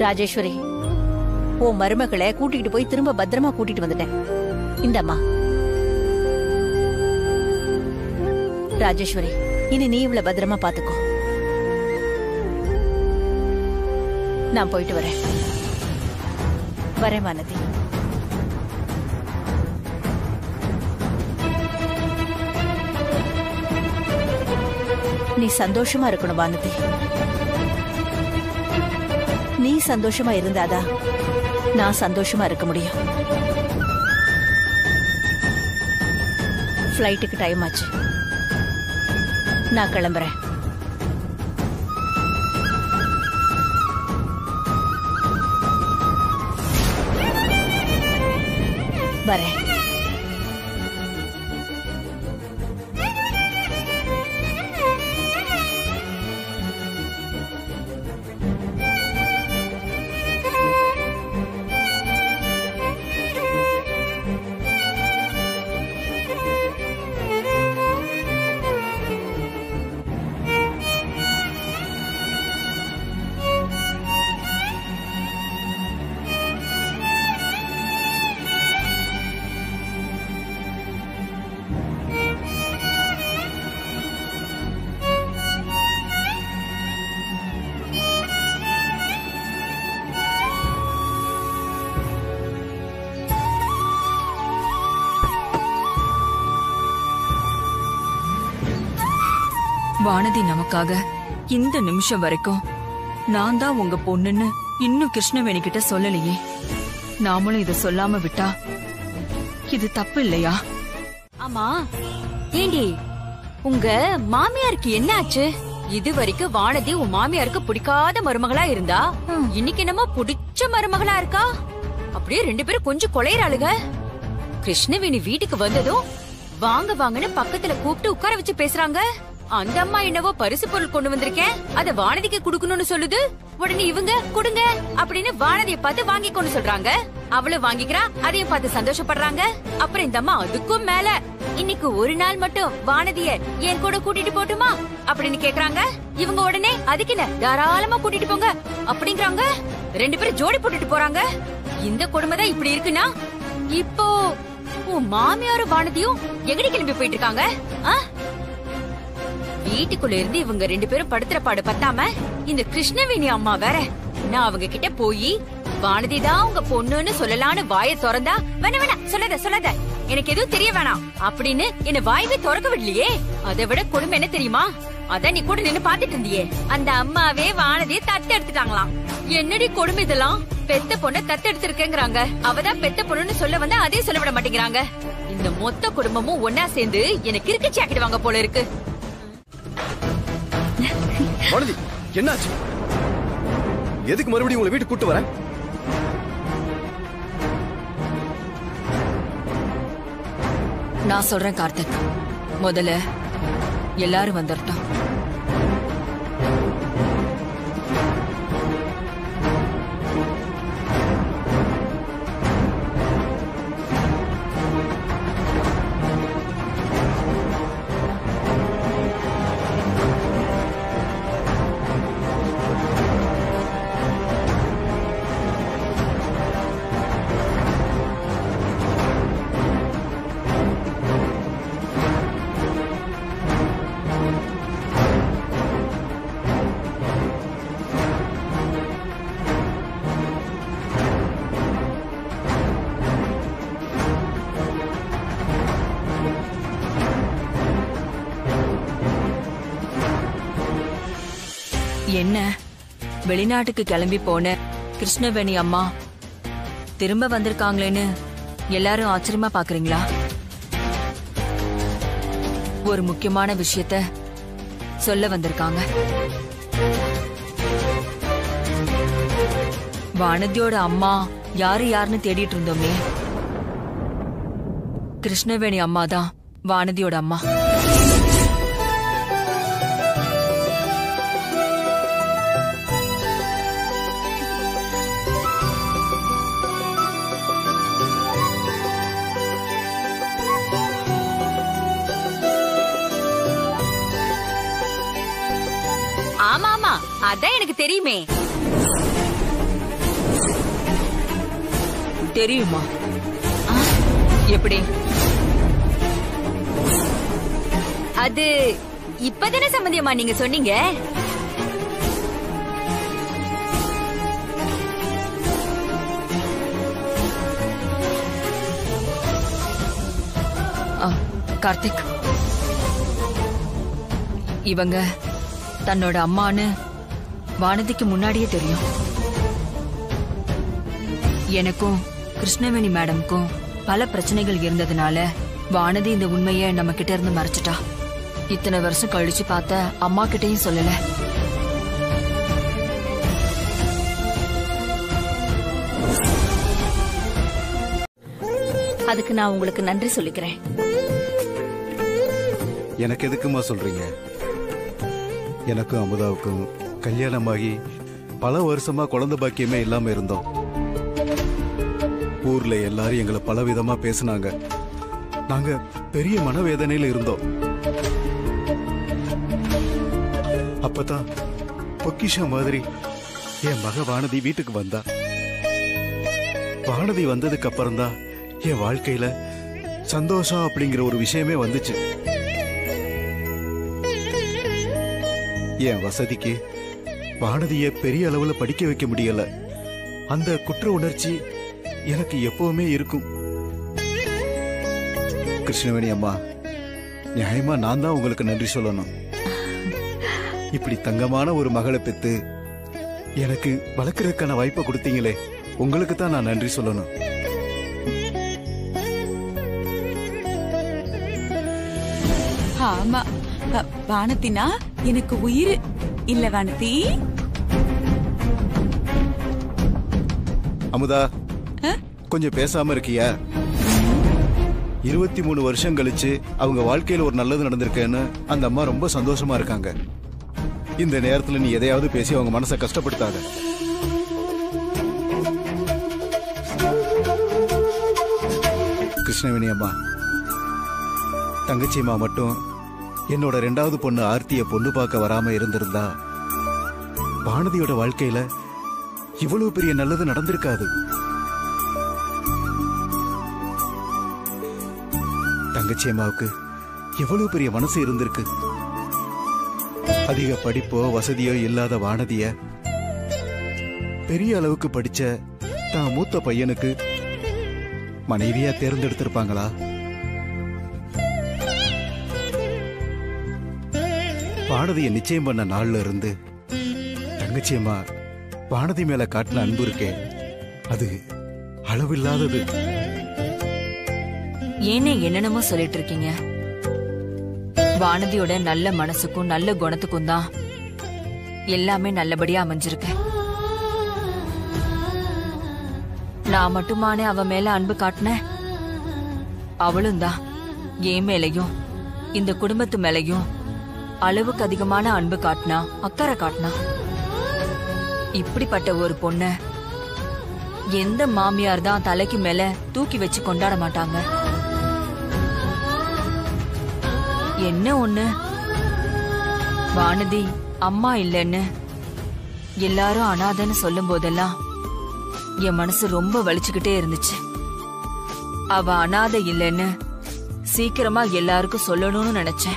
ராஜேஸ்வரி உன் மருமகளை கூட்டிட்டு போய் திரும்ப பத்திரமா கூட்டிட்டு வந்துட்டேன் இந்தம்மா ராஜேஸ்வரி இனி நீ இவ்வளவு பத்திரமா பாத்துக்கோ நான் போயிட்டு வரேன் வரேன் வானதி நீ சந்தோஷமா இருக்கணும் வானதி நீ சந்தோஷமா இருந்தாதான் நான் சந்தோஷமா இருக்க முடியும் ஃப்ளைட்டுக்கு டைம் ஆச்சு நான் கிளம்புறேன் வரேன் வானதி நமக்காக இந்த நிமிஷம் வரைக்கும் நான் தான் உங்க பொண்ணுன்னு இன்னும் கிருஷ்ணவேணி கிட்ட சொல்லலையே நாமளும் இத சொல்லாம விட்டா இது தப்பு இல்லையா ஆமா ஏண்டி உங்க மாமியாருக்கு என்ன ஆச்சு இது வரைக்கும் வானதி உன் மாமியாருக்கு பிடிக்காத மருமகளா இருந்தா இன்னைக்கு என்னமோ பிடிச்ச மருமகளா இருக்கா அப்படியே ரெண்டு பேரும் கொஞ்சம் கொலையறாளுக கிருஷ்ணவேணி வீட்டுக்கு வந்ததும் வாங்க வாங்கன்னு பக்கத்துல கூப்பிட்டு உட்கார வச்சு பேசுறாங்க அந்த அம்மா என்னவோ பரிசு பொருள் கொண்டு வந்திருக்கேன் அத வானதிக்கு குடுக்கணும்னு சொல்லுது உடனே இவங்க கொடுங்க அப்படின்னு வானதிய பார்த்து வாங்கிக்கோன்னு சொல்றாங்க அவளும் வாங்கிக்கிறா அதையும் பார்த்து சந்தோஷப்படுறாங்க அப்புறம் இந்த அம்மா அதுக்கும் மேல இன்னைக்கு ஒரு நாள் மட்டும் வானதிய என் கூட கூட்டிட்டு போட்டுமா அப்படின்னு கேக்குறாங்க இவங்க உடனே அதுக்கு என்ன தாராளமா கூட்டிட்டு போங்க அப்படிங்கறாங்க ரெண்டு பேரும் ஜோடி போட்டுட்டு போறாங்க இந்த கொடுமை தான் இப்படி இருக்குன்னா இப்போ உன் மாமியாரும் வானதியும் எங்கடி கிளம்பி போயிட்டு இருக்காங்க ஆ? வீட்டுக்குள்ள இருந்து இவங்க ரெண்டு பேரும் படுத்துற பாடு பத்தாம இந்த கிருஷ்ணவேணி அம்மா வேற நான் அவங்க கிட்ட போய் வானதி தான் உங்க பொண்ணுன்னு சொல்லலான்னு வாயை திறந்தா வேணா வேணா சொல்லாத சொல்லாத எனக்கு எதுவும் தெரிய வேணாம் அப்படின்னு என்ன வாயவே திறக்க விடலையே அதை விட கொடுமை என்ன தெரியுமா அதான் நீ கூட நின்னு பாத்துட்டு இருந்தியே அந்த அம்மாவே வானதிய தத்து எடுத்துட்டாங்களாம் என்னடி கொடுமை இதெல்லாம் பெத்த பொண்ண தத்து எடுத்திருக்கேங்கிறாங்க அவதான் பெத்த பொண்ணுன்னு சொல்ல வந்தா அதே சொல்ல விட மாட்டேங்கிறாங்க இந்த மொத்த குடும்பமும் ஒன்னா சேர்ந்து எனக்கு கிறுக்கு சாக்கிடுவாங்க போல இருக்கு வானதி என்னாச்சு எதுக்கு மறுபடியும் உங்களை வீட்டுக்கு கூட்டு வரேன் நான் சொல்றேன் கார்த்திக் முதல்ல எல்லாரும் வந்துடட்டும் என்ன வெளிநாட்டுக்கு கிளம்பி போன கிருஷ்ணவேணி அம்மா திரும்ப வந்திருக்காங்களேன்னு எல்லாரும் ஆச்சரியமா பாக்குறீங்களா ஒரு முக்கியமான விஷயத்த சொல்ல வந்திருக்காங்க வானதியோட அம்மா யாரு யாருன்னு தேடிட்டு இருந்தோமே கிருஷ்ணவேணி அம்மா தான் வானதியோட அம்மா ஆமா ஆமா அதான் எனக்கு தெரியுமே தெரியுமா எப்படி அது இப்பதானே சம்பந்தியம்மா நீங்க சொன்னீங்க ஆ, கார்த்திக் இவங்க தன்னோட அம்மான்னு வானதிக்கு முன்னாடியே தெரியும் எனக்கும் கிருஷ்ணவேணி மேடம்க்கும் பல பிரச்சனைகள் இருந்ததுனால வானதி இந்த உண்மைய நம்ம கிட்ட இருந்து மறைச்சிட்டா இத்தனை வருஷம் கழிச்சு பார்த்த அம்மா கிட்டயும் சொல்லல அதுக்கு நான் உங்களுக்கு நன்றி சொல்லிக்கிறேன் எனக்கு எதுக்குமா சொல்றீங்க எனக்கும் அமுதாவுக்கும் கல்யாணமாகி பல வருஷமா குழந்தை பாக்கியமே இல்லாம இருந்தோம் ஊர்ல எல்லாரும் எங்களை பல விதமா பேசுனாங்க நாங்க பெரிய மனவேதனையில இருந்தோம் அப்பதான் பொக்கிஷம் மாதிரி என் மக வானதி வீட்டுக்கு வந்தா வானதி வந்ததுக்கு அப்புறம்தான் என் வாழ்க்கையில சந்தோஷம் அப்படிங்கிற ஒரு விஷயமே வந்துச்சு என் வசதிக்கு வானதிய பெரிய அளவுல படிக்க வைக்க முடியல அந்த குற்ற உணர்ச்சி எனக்கு எப்பவுமே இருக்கும் கிருஷ்ணவேணி அம்மா நியாயமா நான் தான் உங்களுக்கு நன்றி சொல்லணும் இப்படி தங்கமான ஒரு மகளை பெத்து எனக்கு வளர்க்கறதுக்கான வாய்ப்பை கொடுத்தீங்களே உங்களுக்கு தான் நான் நன்றி சொல்லணும் ஆமா அ, வானத்தினா எனக்கு உயிர் இல்ல வானதி அமுதா ஆ? கொஞ்சம் பேசாம இருக்கியா இருபத்தி மூணு வருஷம் கழிச்சு அவங்க வாழ்க்கையில ஒரு நல்லது நடந்திருக்கேன்னு அந்த அம்மா ரொம்ப சந்தோஷமா இருக்காங்க இந்த நேரத்துல நீ எதையாவது பேசி அவங்க மனசை கஷ்டப்படுத்தாத கிருஷ்ணவேணி அம்மா தங்கச்சி அம்மா மட்டும் என்னோட ரெண்டாவது பொண்ணு ஆர்த்திய பொண்ணு பார்க்க வராம இருந்திருந்தா வானதியோட வாழ்க்கையில இவ்வளவு பெரிய நல்லது நடந்திருக்காது தங்கச்சி அம்மாவுக்கு எவ்வளவு பெரிய மனசு இருந்திருக்கு அதிக படிப்போ வசதியோ இல்லாத வானதிய பெரிய அளவுக்கு படிச்ச தான் மூத்த பையனுக்கு மனைவியா தேர்ந்தெடுத்திருப்பாங்களா வானதிய நிச்சயம் பண்ண நாள்ல இருந்து தங்கச்சி அம்மா வானதி மேல காட்டின அன்பு இருக்கே அது அளவில்லாதது ஏனே என்னென்னமோ சொல்லிட்டு இருக்கீங்க வானதியோட நல்ல மனசுக்கும் நல்ல குணத்துக்கும் தான் எல்லாமே நல்லபடியா அமைஞ்சிருக்கு நான் மட்டுமானே அவ மேல அன்பு காட்டினேன் அவளும் தான் என் மேலையும் இந்த குடும்பத்து மேலையும் அளவுக்கு அதிகமான அன்பு காட்டினா அக்கறை காட்டினா இப்படிப்பட்ட ஒரு பொண்ண எந்த மாமியார் தான் தலைக்கு மேல தூக்கி வச்சு கொண்டாட மாட்டாங்க என்ன ஒண்ணு வானதி அம்மா இல்லைன்னு எல்லாரும் அனாதைன்னு சொல்லும் போதெல்லாம் என் மனசு ரொம்ப வலிச்சுக்கிட்டே இருந்துச்சு அவ அனாதை இல்லைன்னு சீக்கிரமா எல்லாருக்கும் சொல்லணும்னு நினைச்சேன்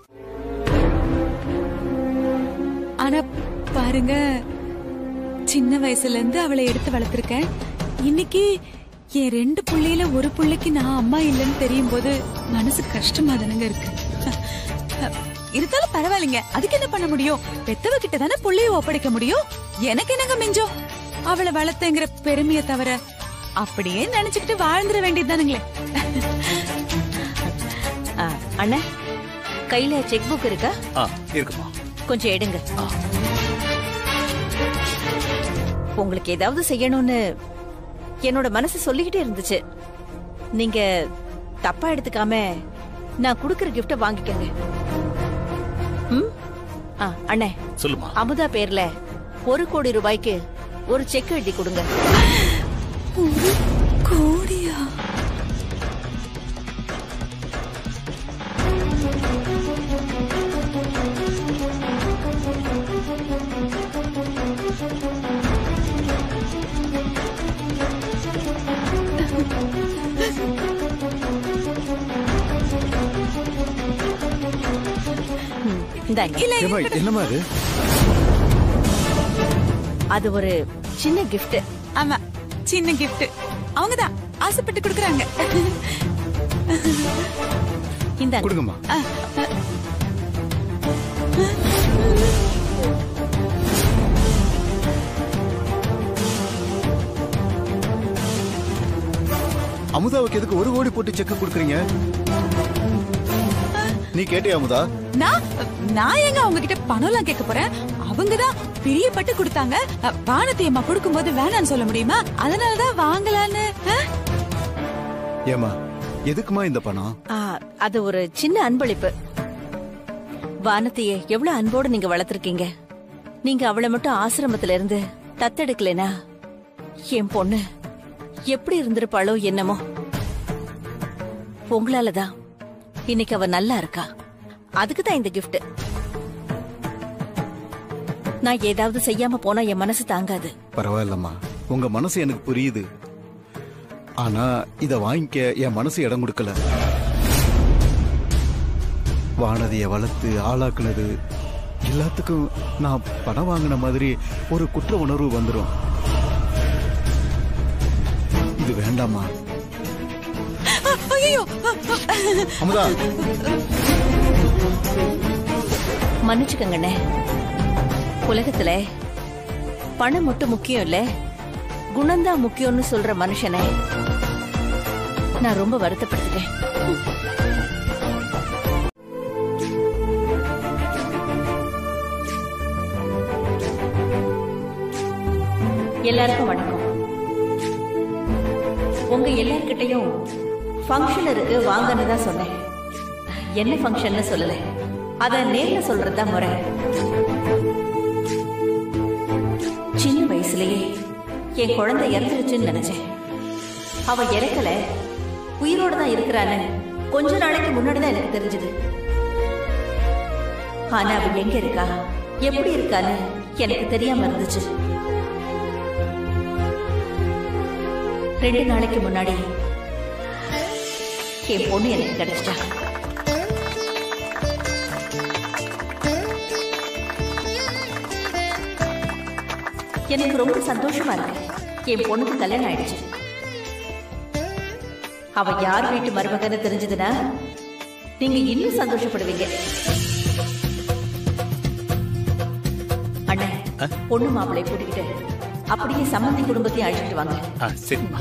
ஆனா பாருங்க சின்ன வயசுல இருந்து அவளை எடுத்து வளர்த்திருக்கேன் இன்னைக்கு என் ரெண்டு புள்ளையில ஒரு புள்ளைக்கு நான் அம்மா இல்லைன்னு தெரியும் போது மனசு கஷ்டமா தானங்க இருக்கு இருந்தாலும் பரவாயில்லைங்க அதுக்கு என்ன பண்ண முடியும் பெத்தவ கிட்ட தானே புள்ளைய ஒப்படைக்க முடியும் எனக்கு என்னங்க மிஞ்சம் அவளை வளர்த்தங்கிற பெருமையை தவிர அப்படியே நினைச்சுக்கிட்டு வாழ்ந்துட வேண்டியதுதானுங்களே ஆ, அண்ணா கையில செக் புக் இருக்கா ஆ இருக்குமா கொஞ்சம் எடுங்க உங்களுக்கு ஏதாவது செய்யணும்னு என்னோட மனசு சொல்லிக்கிட்டே இருந்துச்சு நீங்க தப்பா எடுத்துக்காம நான் குடுக்கற கிஃப்ட வாங்கிக்கங்க ம்? ஆ, அண்ணே சொல்லுமா அமுதா பேர்ல ஒரு கோடி ரூபாய்க்கு ஒரு செக் எழுதி கொடுங்க ஒரு கோடியா இந்தாங்க இல்ல ஏம்மா என்னம்மா அது அது ஒரு சின்ன கிஃப்ட் ஆமா சின்ன கிஃப்ட் அவங்கதான் ஆசைப்பட்டு கொடுக்கறாங்க இந்தாங்க கொடுங்கம்மா அமுதாவுக்கு எதுக்கு ஒரு கோடி போட்டு செக் கொடுக்குறீங்க நீ கேட்டியா அமுதா நான் நான் எங்க அவங்க கிட்ட பணம் எல்லாம் கேட்க போறேன் அவங்கதான் பிரியப்பட்டு கொடுத்தாங்க அ, வானத்தை அம்மா கொடுக்கும்போது வேணாம்னு சொல்ல முடியுமா அதனாலதான் வாங்கலான்னு ஆ? ஏமா எதுக்குமா இந்த பணம் ஆ, அது ஒரு சின்ன அன்பளிப்பு வானத்தைய எவ்வளவு அன்போடு நீங்க வளர்த்திருக்கீங்க நீங்க அவளை மட்டும் ஆசிரமத்துல இருந்து தத்தெடுக்கலைனா என் பொண்ணு எப்படி இருந்திருப்பாளோ என்னமோ உங்களாலதான் இன்னைக்கு அவ நல்லா இருக்கா அதுக்கு தான் இந்த gift நான் ஏதாவது செய்யாம போனா என் மனசு தாங்காது பரவாயில்லம்மா உங்க மனசு எனக்கு புரியுது ஆனா இத வாங்கிக்க என் மனசு இடம் கொடுக்கல வானதிய வளர்த்து ஆளாக்குனது எல்லாத்துக்கும் நான் பணம் வாங்கின மாதிரி ஒரு குற்ற உணர்வு வந்துடும் இது வேண்டாமா ஐயோ அமுதா மன்னிச்சுக்கங்கண்ணே உலகத்துல பணம் மட்டும் முக்கியம் இல்ல குணம்தான் முக்கியம்னு சொல்ற மனுஷனை நான் ரொம்ப வருத்தப்படுத்திட்டேன் எல்லாருக்கும் வணக்கம் உங்க எல்லார்கிட்டயும் ஃபங்க்ஷன் இருக்கு வாங்கன்னு தான் சொன்னேன் என்ன ஃபங்க்ஷன்னு சொல்லல அத நேர்ல சொல்றதுதான் முறை சின்ன வயசுலயே என் குழந்தை இறந்துருச்சுன்னு நினைச்சேன் அவ இறக்கல உயிரோட தான் இருக்கிறான்னு கொஞ்ச நாளைக்கு முன்னாடி தான் எனக்கு தெரிஞ்சது ஆனா அவ எங்க இருக்கா எப்படி இருக்கான்னு எனக்கு தெரியாம இருந்துச்சு ரெண்டு நாளைக்கு முன்னாடி என் பொண்ணு எனக்கு கிடைச்சிட்டா எனக்கு ரொம்ப சந்தோஷமா இருக்கு என் பொண்ணுக்கு கல்யாணம் ஆயிடுச்சு அவ யார் வீட்டு மருமகன்னு தெரிஞ்சதுன்னா நீங்க இன்னும் சந்தோஷப்படுவீங்க அண்ணன் பொண்ணு மாப்பிள்ளை கூட்டிக்கிட்டு அப்படியே சம்மந்தி குடும்பத்தையும் அழைச்சிட்டு வாங்க ஆ சரிம்மா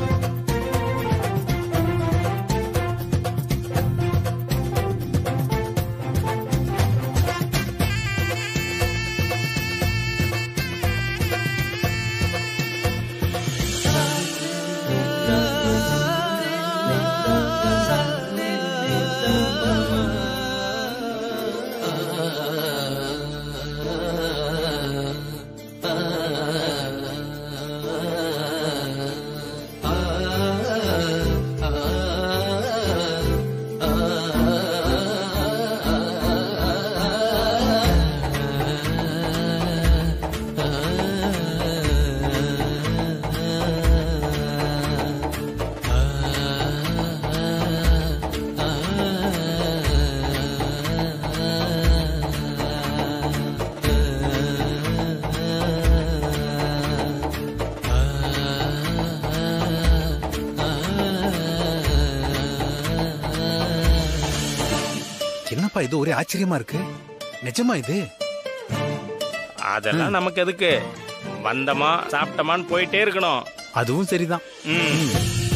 என்னப்பா இது ஒரே ஆச்சரியமா இருக்கு நிஜமா இது அதெல்லாம் நமக்கு எதுக்கு வந்தமா சாப்பிட்டமான்னு போயிட்டே இருக்கணும் அதுவும் சரிதான் ம்.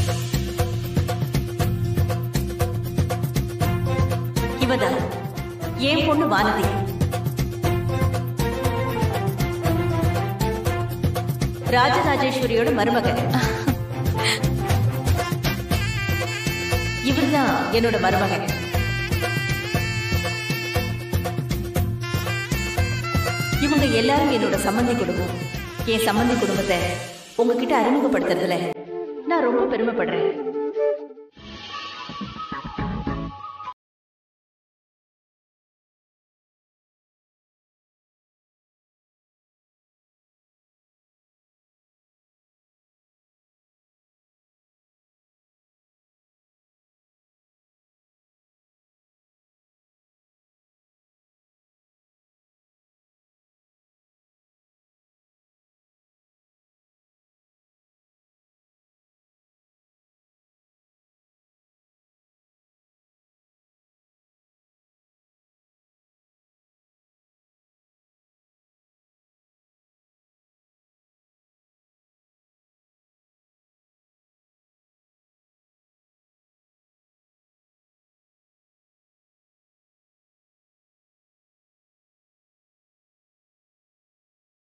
இவதான் என் பொண்ணு வானதி ராஜராஜேஸ்வரியோட மருமகன் இவர்தான் என்னோட மருமகன் இவங்க எல்லாரும் என்னோட சம்பந்தி குடும்பம் என் சம்பந்தி குடும்பத்தை உங்ககிட்ட அறிமுகப்படுத்துறதுல நான் ரொம்ப பெருமைப்படுறேன்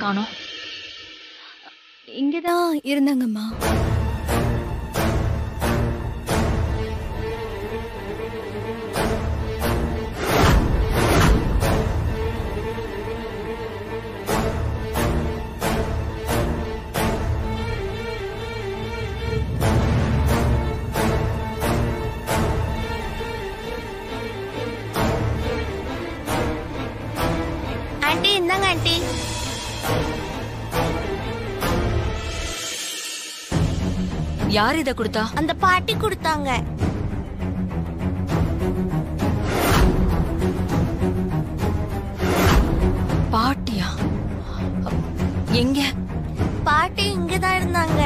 காணோம் இங்கதான் இருந்தாங்கம்மா ஆண்டி இந்தாங்க ஆண்டி யார் இத கொடுத்தா அந்த பாட்டி கொடுத்தாங்க பாட்டியா எங்க பாட்டி இங்கதான் இருந்தாங்க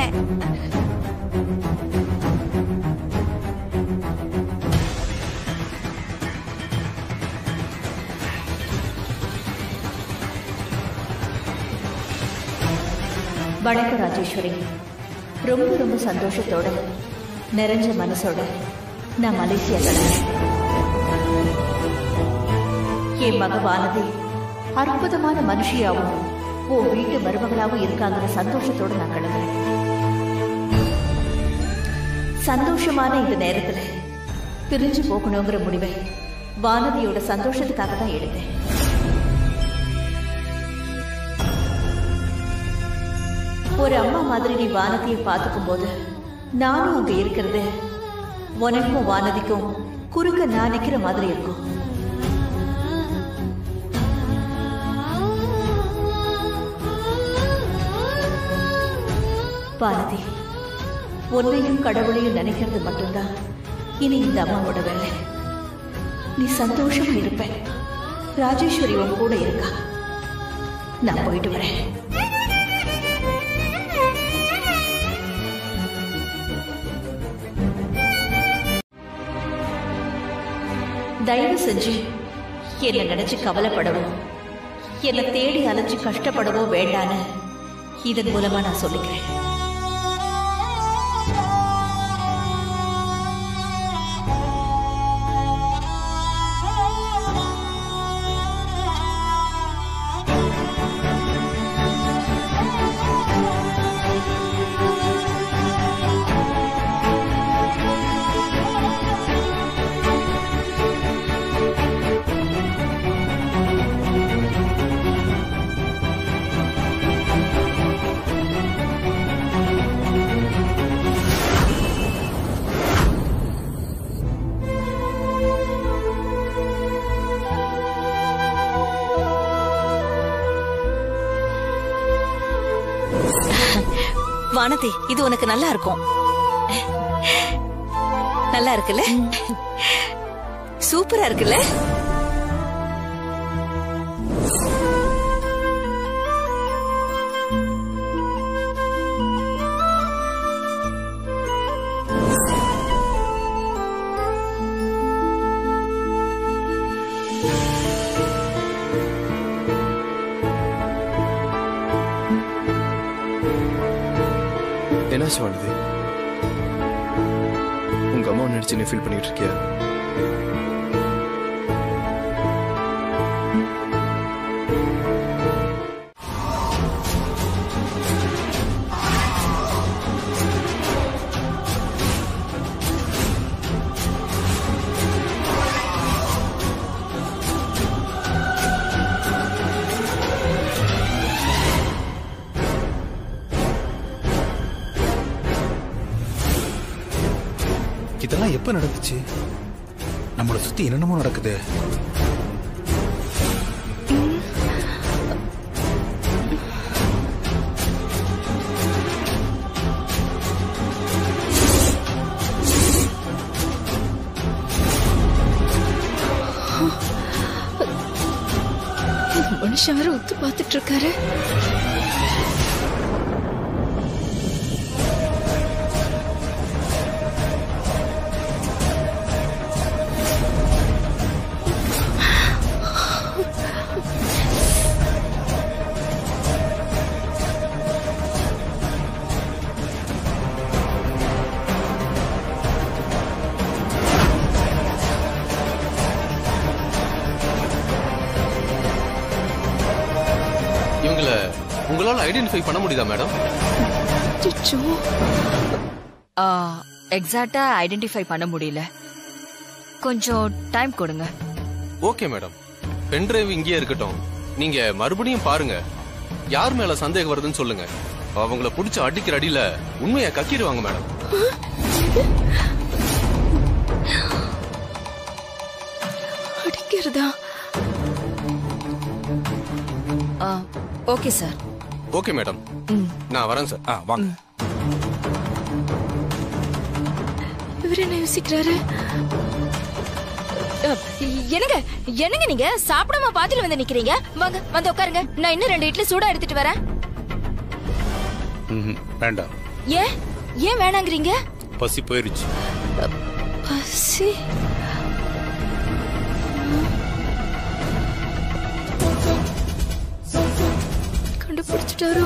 வணக்கம் ராஜேஸ்வரி ரொம்ப ரொம்ப சந்தோஷத்தோட நிறைஞ்ச மனசோட நான் மலேசியா கிளம்புறேன் என் மக வானதி அற்புதமான மனுஷியாவும் உன் வீட்டு மருமகளாவும் இருக்காங்கிற சந்தோஷத்தோட நான் கிளம்புறேன் சந்தோஷமான இந்த நேரத்துல பிரிஞ்சு போகணுங்கிற முடிவை வானதியோட சந்தோஷத்துக்காக தான் எடுத்தேன் ஒரு அம்மா மாதிரி நீ வானதியை பார்த்துக்கும் போது நானும் அங்க இருக்கிறது உனக்கும் வானதிக்கும் குறுக்க நான் நிக்கிற மாதிரி இருக்கும் வானதி உன்னையும் கடவுளையும் நினைக்கிறது மட்டும்தான் இனி இந்த அம்மாவோட வேலை நீ சந்தோஷமா இருப்ப ராஜேஸ்வரி உன் கூட இருக்கா நான் போயிட்டு வரேன் தயவு செஞ்சு என்ன நினைச்சு கவலைப்படவோ என்னை தேடி அலைஞ்சு கஷ்டப்படவோ வேண்டான்னு இதன் மூலமா நான் சொல்லிக்கிறேன் வானதி இது உனக்கு நல்லா இருக்கும் நல்லா இருக்குல்ல சூப்பரா இருக்குல்ல என்ன சுவானது உங்க அம்மா நினைச்சு நீ ஃபீல் பண்ணிட்டு இருக்கியா இதெல்லாம் எப்ப நடந்துச்சு நம்மளை சுத்தி என்னென்னமோ நடக்குது மனுஷன் வேற ஒத்து பார்த்துட்டு இருக்காரு இவங்கள உங்களால ஐடென்டிஃபை பண்ண முடியுதா மேடம் அச்சச்சோ. எக்ஸாக்டா ஐடென்டிஃபை பண்ண முடியல கொஞ்சம் டைம் கொடுங்க ஓகே மேடம் பென் டிரைவ் இங்கேயே இருக்கட்டும் நீங்க மறுபடியும் பாருங்க யார் மேல சந்தேகம் வருதுன்னு சொல்லுங்க அவங்கள புடிச்சு அடிக்கிற அடியில உண்மையை கக்கிடுவாங்க மேடம் அடிக்கிறதா ஓகே சார் ஓகே மேடம் நான் வரேன் சார் ஆ வாங்க இவர் என்ன யோசிக்கிறாரு அஹ், என்னங்க என்னங்க நீங்க சாப்பிடாம பாதியில வந்து நிக்கிறீங்க வாங்க வந்து உட்காருங்க நான் இன்னும் ரெண்டு இட்லி சூடா எடுத்துட்டு வரேன் ம்ஹும். வேண்டாம் ஏன் ஏன் வேணாங்கிறீங்க பசி போயிருச்சு பசி கண்டுபிடிச்சிட்டாரோ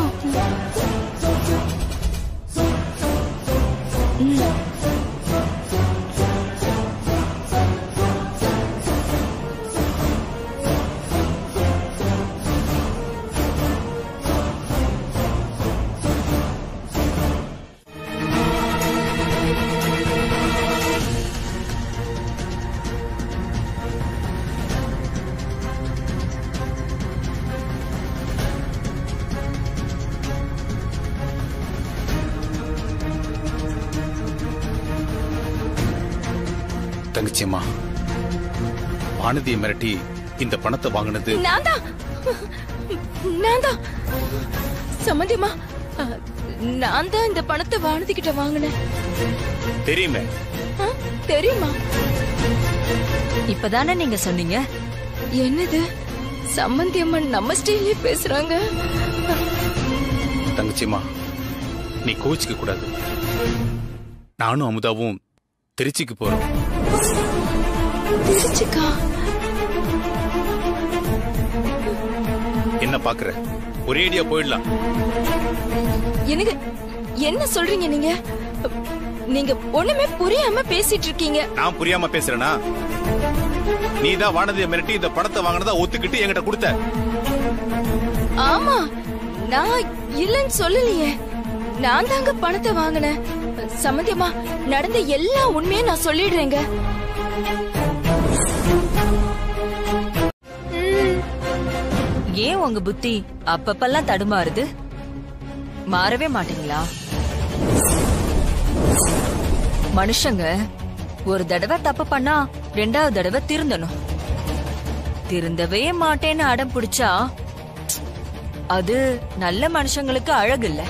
தங்கச்சியம்மா வானதியை மிரட்டி இந்த பணத்தை வாங்கினது நான் தான் நான் தான் சம்மந்தியம்மா அஹ், நான் தான் இந்த பணத்தை வானதி கிட்ட வாங்கினேன் தெரியுமே அஹ், தெரியுமா இப்பதானே நீங்க சொன்னீங்க என்னது சம்மந்தி அம்மன் நம்ம ஸ்டைலே பேசுறாங்க தங்கச்சியம்மா நீ கோச்சிக்க கூடாது நானும் அமுதாவும் திருச்சிக்கு போறோம் திருச்சிக்கா என்ன பாக்குற ஒரேடியா போயிடலாம் எனக்கு என்ன சொல்றீங்க நீங்க நீங்க ஒண்ணுமே புரியாம பேசிட்டு இருக்கீங்க நான் புரியாம பேசுறேனா நீ தான் வானதியை மிரட்டி இந்த பணத்தை வாங்கினதா ஒத்துக்கிட்டு என்கிட்ட கொடுத்த ஆமா நான் இல்லைன்னு சொல்லலையே நான் தாங்க பணத்தை வாங்கினேன் சம்மந்தியம்மா நடந்த எல்லா உண்மையும் நான் சொல்லிடுறேங்க ஏன் உங்க புத்தி அப்பப்பெல்லாம் தடுமாறுது மாறவே மாட்டீங்களா மனுஷங்க ஒரு தடவை தப்பு பண்ணா ரெண்டாவது தடவை திருந்தணும் திருந்தவே மாட்டேன்னு அடம் பிடிச்சா அது நல்ல மனுஷங்களுக்கு அழகு இல்ல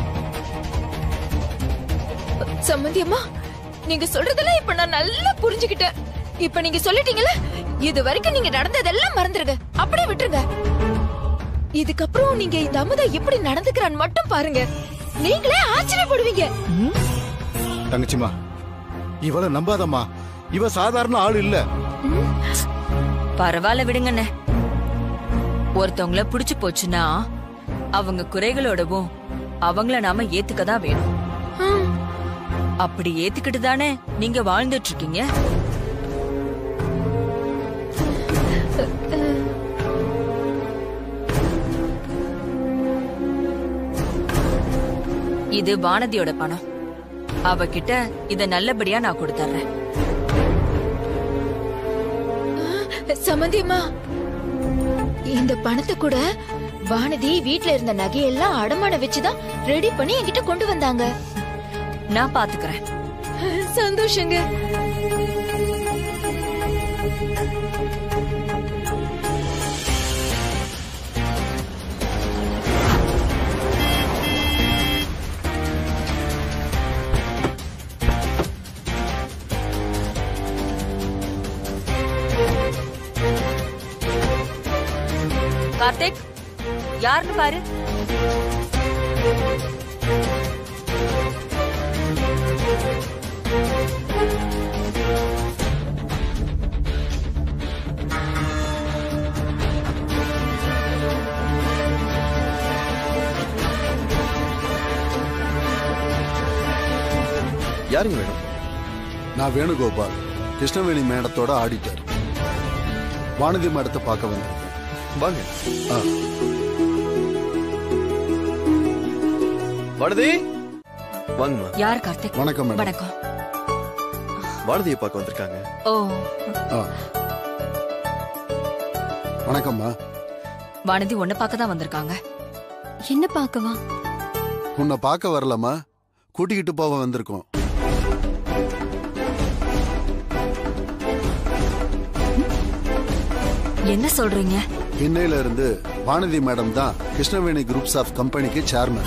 சம்மந்தியம்மா நீங்க சொல்றதெல்லாம் இப்ப நான் நல்லா புரிஞ்சுக்கிட்டேன் இப்ப நீங்க சொல்லிட்டீங்கல்ல இது வரைக்கும் நீங்க நடந்ததெல்லாம் மறந்துருங்க அப்படியே விட்டுருங்க இதுக்கப்புறம் நீங்க இந்த அமுதா எப்படி நடந்துக்கிறான்னு மட்டும் பாருங்க நீங்களே ஆச்சரியப்படுவீங்க தங்கச்சிமா இவள நம்பாதம்மா இவ சாதாரண ஆள் இல்ல பரவாயில்ல விடுங்கண்ணே ஒருத்தவங்கள புடிச்சு போச்சுன்னா அவங்க குறைகளோடவும் அவங்கள நாம ஏத்துக்கதான் வேணும் அப்படி ஏத்துக்கிட்டு தானே நீங்க வாழ்ந்துட்டு இருக்கீங்க இது வானதியோட பணம் அவகிட்ட இத நல்லபடியா நான் கொடுத்துறேன் சம்மந்தியம்மா இந்த பணத்தை கூட வானதி வீட்ல இருந்த நகையெல்லாம் அடமான வச்சுதான் ரெடி பண்ணி என்கிட்ட கொண்டு வந்தாங்க நான் பாத்துக்கிறேன் சந்தோஷங்க கார்த்திக் யாருன்னு பாரு யாருங்க மேடம் நான் வேணுகோபால் கிருஷ்ணவேணி மேடத்தோட ஆடிட்டர் வானதி மேடத்தை பார்க்க வந்திருக்கேன் வாங்க ஆ. வானதி வாங்கம்மா யார் கார்த்திக் வணக்கம் மேடம் வணக்கம் வானதியை பார்க்க வந்திருக்காங்க ஓ ஆ. வணக்கம்மா வானதி உன்னை பார்க்க தான் வந்திருக்காங்க என்ன பாக்கவா உன்னை பார்க்க வரலம்மா கூட்டிக்கிட்டு போக வந்திருக்கோம் என்ன சொல்றீங்க இன்னையில இருந்து வானதி மேடம் தான் கிருஷ்ணவேணி குரூப்ஸ் ஆஃப் கம்பெனிக்கு சேர்மன்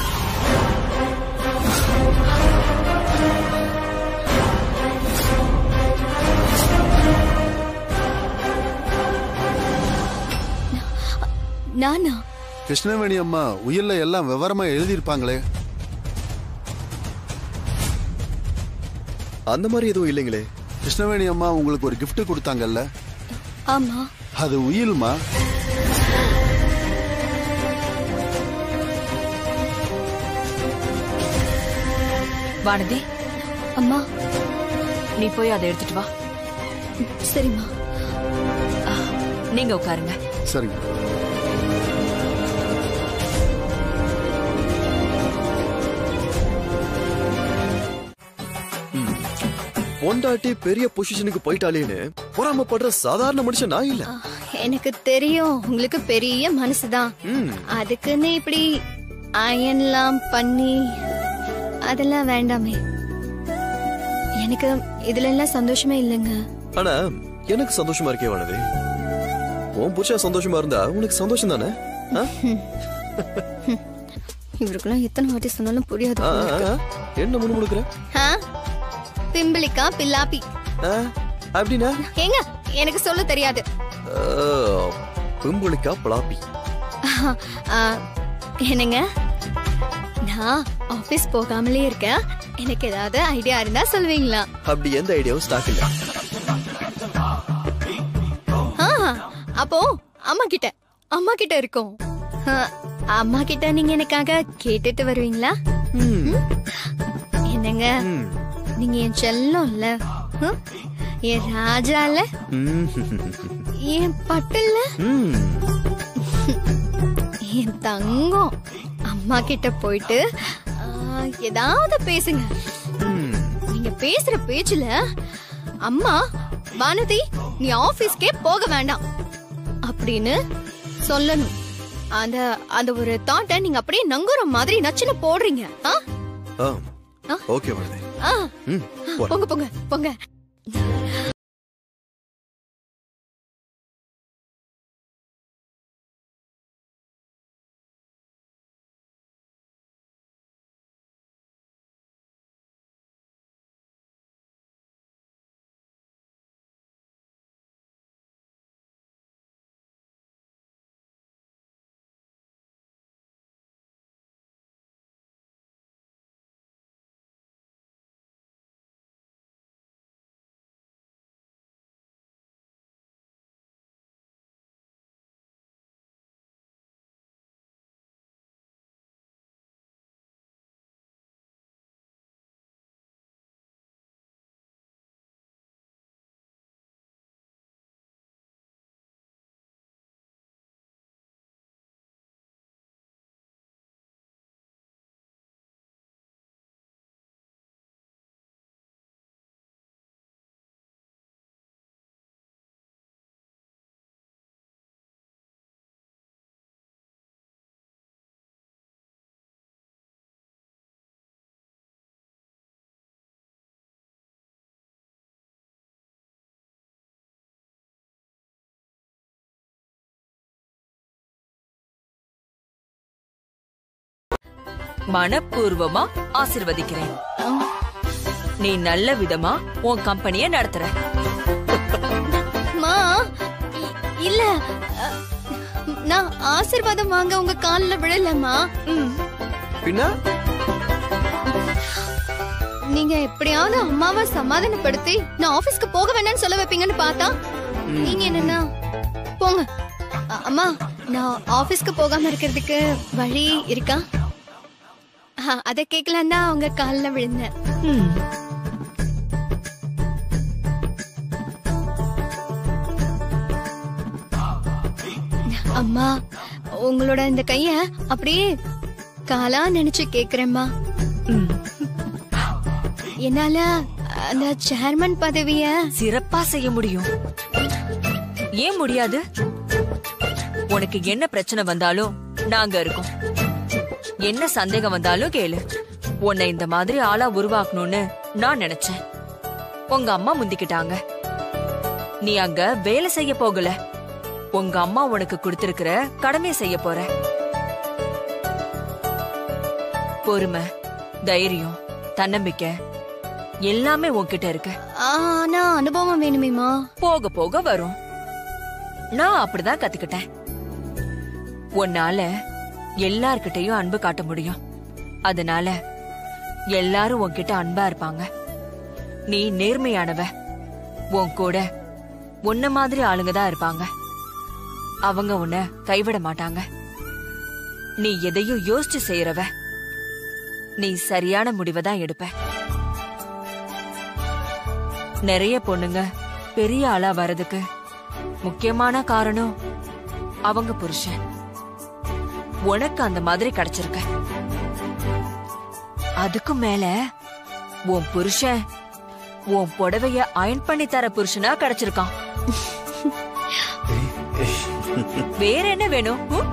நானா கிருஷ்ணவேணி அம்மா உயிர்ல எல்லாம் விவரமா எழுதியிருப்பாங்களே அந்த மாதிரி எதுவும் இல்லைங்களே கிருஷ்ணவேணி அம்மா உங்களுக்கு ஒரு gift கொடுத்தாங்கல்ல ஆமா அது உயில்மா வானதி அம்மா நீ போய் அதை எடுத்துட்டு வா சரிம்மா நீங்க உட்காருங்க சரிங்க பொண்டாட்டி பெரிய பொசிஷனுக்கு போயிட்டாலேன்னு பொறாமப்படுற சாதாரண மனுஷன் நான் இல்ல எனக்கு தெரியும் உங்களுக்கு பெரிய மனசுதான் ம். அதுக்குன்னு இப்படி அயன்லாம் பண்ணி அதெல்லாம் வேண்டாமே எனக்கு இதுல எல்லாம் சந்தோஷமே இல்லைங்க ஆனா எனக்கு சந்தோஷமா இருக்கே வானதி உன் புருஷன் சந்தோஷமா இருந்தா உனக்கு சந்தோஷம் தானே ஆ? இவருக்கெல்லாம் எத்தனை வாட்டி சொன்னாலும் புரியாது ஆ, போல ஆ, இருக்கு. ஆ. என்ன முணுமுணுக்கிற ஆ? பிம்பிளிக்கா பில்லாப்பி ஆ, அப்படின்னா ஏங்க எனக்கு சொல்ல தெரியாது ஆ, பிம்புளிக்கா பலாப்பி ஆ, என்னங்க நான் ஆபீஸ் போகாமலே இருக்கேன் எனக்கு ஏதாவது ஐடியா இருந்தா சொல்வீங்களா அப்படி எந்த ஐடியாவும் ஸ்டாக் இல்ல ஆ, அப்போ அம்மா கிட்ட அம்மா கிட்ட இருக்கும் ஆ, அம்மா கிட்ட நீங்க எனக்காக கேட்டுட்டு வருவீங்களா ம்? என்னங்க ம். நீங்க என் செல்லம்ல ம்? என் ராஜால ம். என் பட்டுல ம். என் தங்கம் அம்மா கிட்ட போயிட்டு ஆ, ஏதாவது பேசுங்க ம். நீங்க பேசுற பேச்சுல அம்மா வானதி நீ ஆபீஸ்க்கே போக வேண்டாம் அப்படின்னு சொல்லணும் அந்த அந்த ஒரு தாட்டை நீங்க அப்படியே நங்குற மாதிரி நச்சுன்னு போடுறீங்க ஆ? ஆ. ஆ? ஓகே வானதி ஆ. ம். போறேன். போங்க போங்க போங்க மனப்பூர்வமா ஆசிர்வதிக்கிறேன் நீ நல்ல விதமா உன் கம்பெனிய நடத்துற மா இ- இல்ல அ, நான் ஆசீர்வாதம் வாங்க உங்க கால்ல விழலம்மா ம். பின்ன நீங்க எப்படியாவது அம்மாவை சமாதானப்படுத்தி நான் ஆபீஸ்க்கு போக வேண்டாம்னு சொல்ல வைப்பீங்கன்னு பார்த்தா நீங்க என்னன்னா போங்க அ- அம்மா நான் ஆபீஸ்க்கு போகாம இருக்கிறதுக்கு வழி இருக்கா அ, அத கேட்கலாம் தான் உங்க கால்ல விழுந்தேன் ம். அம்மா உங்களோட இந்த கைய அப்படியே காலா நினைச்சு கேக்குறேம்மா என்னால அந்த சேர்மன் பதவிய சிறப்பா செய்ய முடியும் ஏன் முடியாது உனக்கு என்ன பிரச்சனை வந்தாலும் நாங்க இருக்கோம் என்ன சந்தேகம் வந்தாலும் கேளு உன்னை இந்த மாதிரி ஆளா உருவாக்கணும்னு நான் நினைச்சேன் உங்க அம்மா முந்திக்கிட்டாங்க நீ அங்க வேலை செய்ய போகல உங்க அம்மா உனக்கு கொடுத்திருக்கிற கடமையை செய்ய போற பொறுமை தைரியம் தன்னம்பிக்கை எல்லாமே உன்கிட்ட இருக்கு ஆனா அனுபவம் வேணுமேமா போக போக வரும் நான் அப்படிதான் கத்துக்கிட்டேன் உன்னால எல்லார்கிட்டயும் அன்பு காட்ட முடியும் அதனால எல்லாரும் உன்கிட்ட அன்பா இருப்பாங்க நீ நேர்மையானவ உன் கூட உன்ன மாதிரி ஆளுங்க தான் இருப்பாங்க அவங்க உன்னை கைவிட மாட்டாங்க நீ எதையும் யோசிச்சு செய்யறவ நீ சரியான முடிவை தான் எடுப்ப நிறைய பொண்ணுங்க பெரிய ஆளா வரதுக்கு முக்கியமான காரணம் அவங்க புருஷன் உனக்கு அந்த மாதிரி கிடைச்சிருக்க அதுக்கும் மேல உன் புருஷன் உன் புடவைய அயன் பண்ணி தர புருஷனா கிடைச்சிருக்கான் வேற என்ன வேணும் ம்?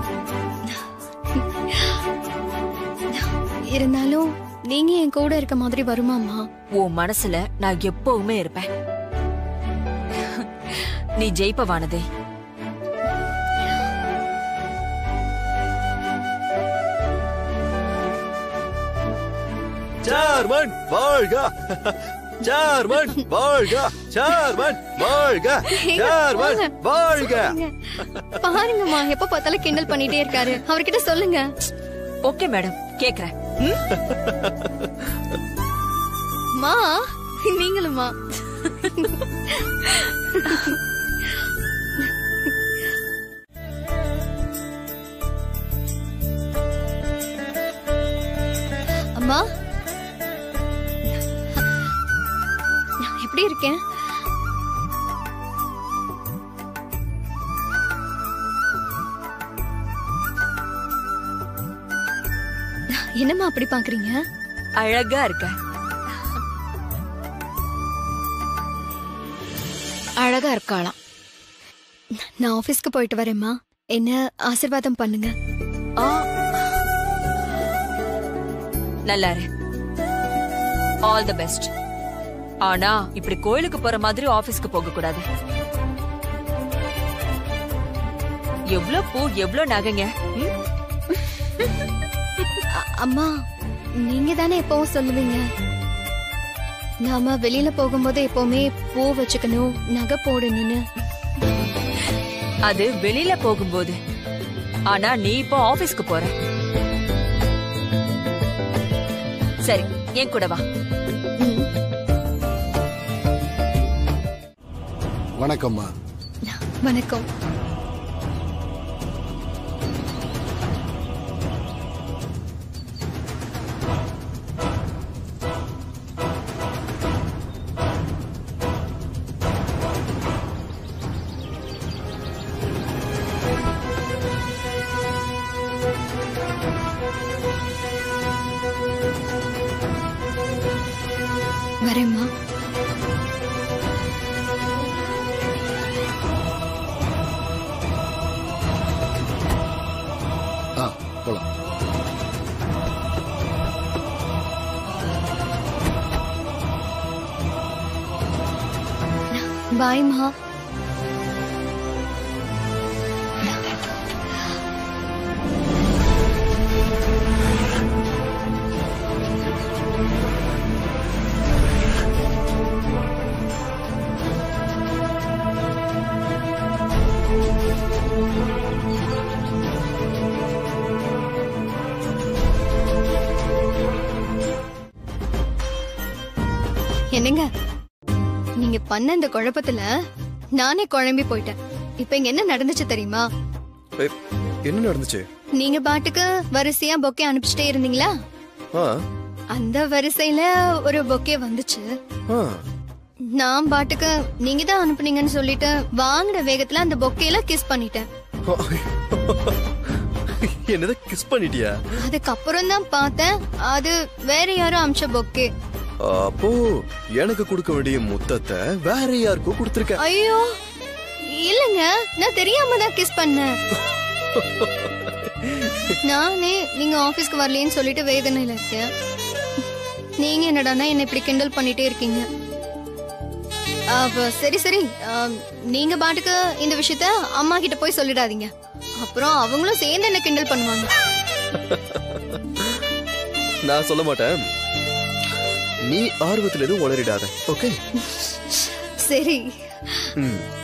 இருந்தாலும் நீங்க என் கூட இருக்க மாதிரி வருமாமா உன் மனசுல நான் எப்பவுமே இருப்பேன் நீ ஜெயிப்ப வானதே சேர்மன் வாழ்க சேர்மன் வாழ்க சேர்மன் வாழ்க சேர்மன் வாழ்க பாருங்கம்மா எப்ப பார்த்தாலும் கிண்டல் பண்ணிட்டே இருக்காரு அவர்கிட்ட சொல்லுங்க ஓகே மேடம் கேக்குறேன் ம்? மா நீங்களுமா அம்மா நான் எப்படி இருக்கேன் என்னம்மா அப்படி பாக்குறீங்க அழகா இருக்க அழகா இருக்காளாம் நான் ஆபீஸ்க்கு போயிட்டு வரேம்மா என்ன ஆசீர்வாதம் பண்ணுங்க ஆ. நல்லா இரு ஆல் தி பெஸ்ட் ஆனா இப்படி கோயிலுக்கு போற மாதிரி ஆபீஸ்க்கு போக கூடாது எவ்ளோ பூ எவ்ளோ நகைங்க ம்? அ- அம்மா நீங்க தானே எப்பவும் சொல்லுவீங்க நாம வெளியில போகும்போது எப்பவுமே பூ வச்சுக்கணும் நகை போடணும்னு அது வெளியில போகும்போது ஆனா நீ இப்போ ஆபீஸ்க்கு போற சரி என் கூட வா வணக்கம்மா வணக்கம் வரேம்மா ஆ போலாம் பாய்மா என்னங்க நீங்க பண்ண இந்த குழப்பத்துல நானே குழம்பி போயிட்டேன் இப்ப இங்க என்ன நடந்துச்சு தெரியுமா ஏய், என்ன நடந்துச்சு நீங்க பாட்டுக்கு வரிசையா பொக்கே அனுப்பிச்சிட்டே இருந்தீங்களா ஆ அந்த வரிசையில ஒரு பொக்கே வந்துச்சு ஆ நான் பாட்டுக்கு நீங்க தான் அனுப்புனீங்கன்னு சொல்லிட்டு வாங்குற வேகத்துல அந்த பொக்கேல கிஸ் பண்ணிட்டேன் என்னது கிஸ் பண்ணிட்டியா அதுக்கப்புறம் தான் பார்த்தேன் அது வேற யாரும் அமிச்ச பொக்கே அப்போ எனக்கு கொடுக்க வேண்டிய முத்தத்தை வேற யாருக்கோ கொடுத்துருக்க ஐயோ இல்லங்க நான் தெரியாம தான் கிஸ் பண்ணேன் நானே நீங்க ஆபீஸ்க்கு வரலையேன்னு சொல்லிட்டு வேதனையில இருக்கேன் நீங்க என்னடான்னா என்ன இப்படி கிண்டல் பண்ணிட்டே இருக்கீங்க அப்ப சரி சரி ஆம், நீங்க பாட்டுக்கு இந்த விஷயத்த அம்மா கிட்ட போய் சொல்லிடாதீங்க அப்புறம் அவங்களும் சேர்ந்து என்ன கிண்டல் பண்ணுவாங்க நான் சொல்ல மாட்டேன் நீ ஆர்வத்துல எதுவும் உளறிடாத ஓகே சரி ம்